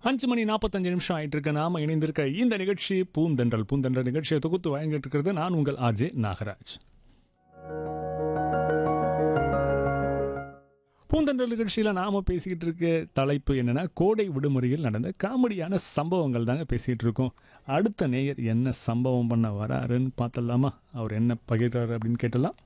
அஞ்சு மணி நாற்பத்தஞ்சு நிமிஷம் ஆயிட்டு இருக்கு நாம இணைந்திருக்க இந்த நிகழ்ச்சி பூந்தென்றல் பூந்தென்றல் நிகழ்ச்சியை தொகுத்து வழங்கிட்டு இருக்கிறது நான் உங்கள் ஆர்ஜே நாகராஜ் பூந்தென்றல் நிகழ்ச்சியில் நாம பேசிக்கிட்டு இருக்க தலைப்பு என்னன்னா கோடை விடுமுறையில் நடந்த காமெடியான சம்பவங்கள் தாங்க பேசிகிட்டு இருக்கோம் அடுத்த நேயர் என்ன சம்பவம் பண்ண வராருன்னு பார்த்தலாமா அவர் என்ன பகிர்றாரு அப்படின்னு கேட்டலாம்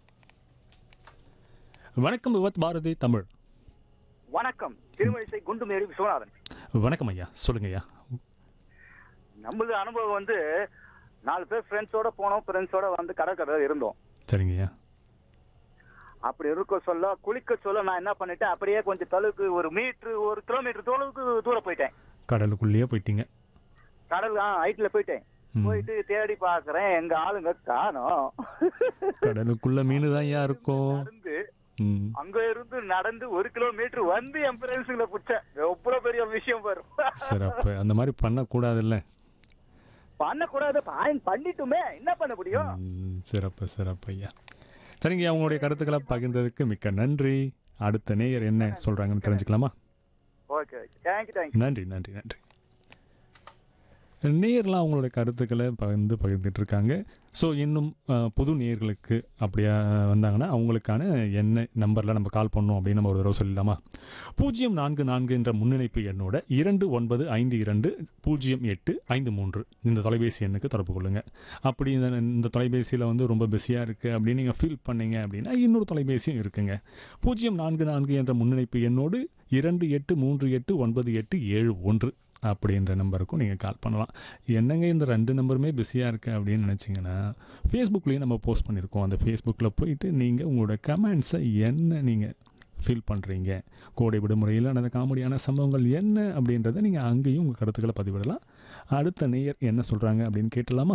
வணக்கம் விவத் பாரதி தமிழ் வணக்கம் திருமணிசை குண்டுமேரி விஸ்வநாதன் வணக்கம் ஐயா சொல்லுங்க ஐயா நம்மளது அனுபவம் வந்து நாலு பேர் ஃப்ரெண்ட்ஸோட போனோம் ஃப்ரெண்ட்ஸோட வந்து கடற்கரை இருந்தோம் சரிங்க ஐயா அப்படி இருக்க சொல்ல குளிக்க சொல்ல நான் என்ன பண்ணிட்டேன் அப்படியே கொஞ்சம் தொலைவுக்கு ஒரு மீட்டர் ஒரு கிலோமீட்டர் தொலைவுக்கு தூரம் போயிட்டேன் கடலுக்குள்ளேயே போயிட்டீங்க கடல் ஹைட்ல போயிட்டேன் ம். போயிட்டு தேடி பாக்குறேன் எங்க ஆளுங்க காணோம் கடலுக்குள்ள மீன் தான் ஐயா இருக்கும் நடந்து ம். அங்க இருந்து நடந்து ஒரு கிலோமீட்டர் வந்து என் ஃப்ரெண்ட்ஸுங்களை பிடிச்சேன் எவ்வளவு பெரிய விஷயம் வரும் சிறப்பு அந்த மாதிரி பண்ணக்கூடாதுல்ல பண்ணக்கூடாது பாயன் பண்ணிட்டுமே என்ன பண்ண முடியும் ம், சிறப்பு சிறப்பு ஐயா சரிங்க ஐயா, உங்களுடைய கருத்துக்களை பகிர்ந்ததுக்கு மிக்க நன்றி அடுத்த நேயர் என்ன சொல்றாங்கன்னு தெரிஞ்சுக்கலாமா ஓகே ஓகே தேங்க்யூ தேங்க்யூ நன்றி நன்றி நன்றி நேயர்லாம் அவங்களுடைய கருத்துக்களை பகிர்ந்து பகிர்ந்துட்டு இருக்காங்க ஸோ இன்னும் அஹ், புது நேயர்களுக்கு அப்படியா வந்தாங்கன்னா அவங்களுக்கான என்ன நம்பரில் நம்ம கால் பண்ணோம் அப்படின்னு நம்ம ஒரு தடவை சொல்லிடலாமா பூஜ்ஜியம் நான்கு நான்கு என்ற முன்னிணைப்பு எண்ணோட இரண்டு ஒன்பது ஐந்து இரண்டு பூஜ்ஜியம் எட்டு ஐந்து மூன்று இந்த தொலைபேசி எண்ணுக்கு தொடர்பு கொள்ளுங்கள் அப்படி இந்த இந்த தொலைபேசியில் வந்து ரொம்ப பிஸியாக இருக்குது அப்படின்னு நீங்கள் ஃபீல் பண்ணீங்க அப்படின்னா இன்னொரு தொலைபேசியும் இருக்குங்க பூஜ்ஜியம் நான்கு நான்கு என்ற முன்னிணைப்பு எண்ணோடு இரண்டு எட்டு மூன்று எட்டு ஒன்பது எட்டு ஏழு ஒன்று அப்படின்ற நம்பருக்கும் நீங்கள் கால் பண்ணலாம் என்னங்க இந்த ரெண்டு நம்பருமே பிஸியாக இருக்குது அப்படின்னு நினச்சிங்கன்னா ஃபேஸ்புக்லேயும் நம்ம போஸ்ட் பண்ணியிருக்கோம் அந்த ஃபேஸ்புக்கில் போயிட்டு நீங்கள் உங்களோட கமெண்ட்ஸை என்ன நீங்கள் ஃபீல் பண்ணுறீங்க கோடை விடுமுறையில் நடந்த காமெடியான சம்பவங்கள் என்ன அப்படின்றத நீங்கள் அங்கேயும் உங்கள் கருத்துக்களை பதிவிடலாம் அடுத்த நேயர் என்ன சொல்கிறாங்க அப்படின்னு கேட்டலாமா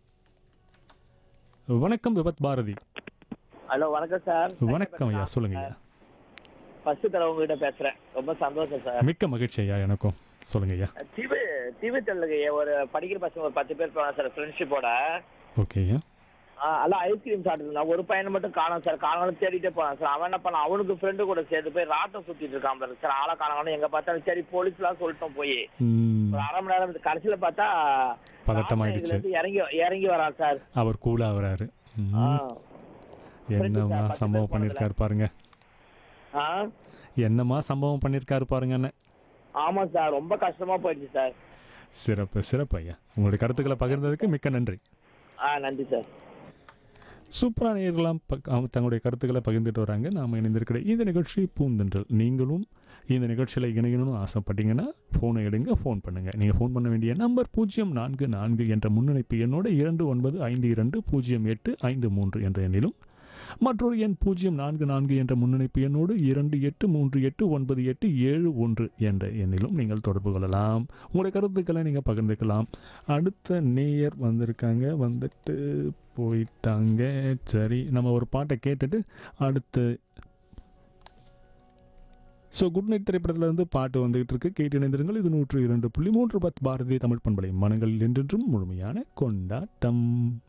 வணக்கம் விபத் பாரதி ஹலோ வணக்கம் சார் வணக்கம் ஐயா சொல்லுங்க ஐயா ஃபர்ஸ்ட் தடவை உங்ககிட்ட பேசுறேன் ரொம்ப சந்தோஷம் சார் மிக்க மகிழ்ச்சி ஐயா எனக்கும் சொல்லுங்க ஐயா டிவி டிவி தெரியல ஒரு படிக்கிற பசங்க ஒரு பத்து பேர் போனாங்க சார் ஃப்ரெண்ட்ஷிப்போட ஓகே ஐயா எல்லாம் ஐஸ்கிரீம் சாப்பிட்டு ஒரு பையனை மட்டும் காணோம் சார் காணாலும் தேடிட்டே போனான் சார் அவன் என்ன பண்ணான் அவனுக்கு ஃப்ரெண்டு கூட சேர்த்து போய் ராட்டம் சுத்திட்டு இருக்கான் பாரு சார் ஆளை காணாலும் எங்க பார்த்தாலும் சரி போலீஸ்லாம் சொல்லிட்டோம் போய் ம், ஒரு அரை மணி நேரம் இருந்து கடைசியில பார்த்தா பதட்டமாயிடுச்சு. ராட்டம் இதுல இருந்து இறங்கி இறங்கி வரான் சார் அவர் கூலாக வராரு ம், ஆ. என்னம்மா பத்து சம்பவம் பேர் பண்ணியிருக்காரு பாருங்க ஆ என்னம்மா சம்பவம் பண்ணியிருக்காரு பாருங்கன்னு ஆமா சார் ரொம்ப கஷ்டமா போயிடுச்சு சார் சிறப்பு சிறப்பு ஐயா உங்களுடைய கருத்துக்களை பகிர்ந்ததுக்கு மிக்க நன்றி ஆ நன்றி சார் சூப்பரான நேயர்களாம் பக்- அவங்க தங்களுடைய கருத்துக்களை பகிர்ந்துட்டு வராங்க நாம் இணைந்திருக்கிற இந்த நிகழ்ச்சி பூந்தென்றல் நீங்களும் இந்த நிகழ்ச்சியில் இணையணும்னு ஆசைப்பட்டீங்கன்னா ஃபோனை எடுங்க ஃபோன் பண்ணுங்கள் நீங்கள் ஃபோன் பண்ண வேண்டிய நம்பர் பூஜ்ஜியம் நான்கு நான்கு என்ற முன்னிணைப்பு எண்ணோட இரண்டு ஒன்பது ஐந்து இரண்டு பூஜ்ஜியம் எட்டு ஐந்து மூன்று என்ற எண்ணிலும் மற்றொரு எண் பூஜ்ஜியம் நான்கு நான்கு என்ற முன்னிணைப்பு எண்ணோடு இரண்டு எட்டு மூன்று எட்டு ஒன்பது எட்டு ஏழு ஒன்று என்ற எண்ணிலும் நீங்கள் தொடர்பு கொள்ளலாம் உங்களுடைய கருத்துக்களை நீங்கள் பகிர்ந்துக்கலாம் அடுத்த நேயர் வந்திருக்காங்க வந்துட்டு போயிட்டாங்க சரி நம்ம ஒரு பாட்டை கேட்டுட்டு அடுத்து ஸோ குட் நைட் திரைப்படத்துல இருந்து பாட்டு வந்துகிட்டு இருக்கு கேட்டு இணைந்திருங்கள் இது நூற்று இரண்டு புள்ளி மூன்று பத் பாரதிய தமிழ் பண்பலை மனங்களில் என்றென்றும் முழுமையான கொண்டாட்டம்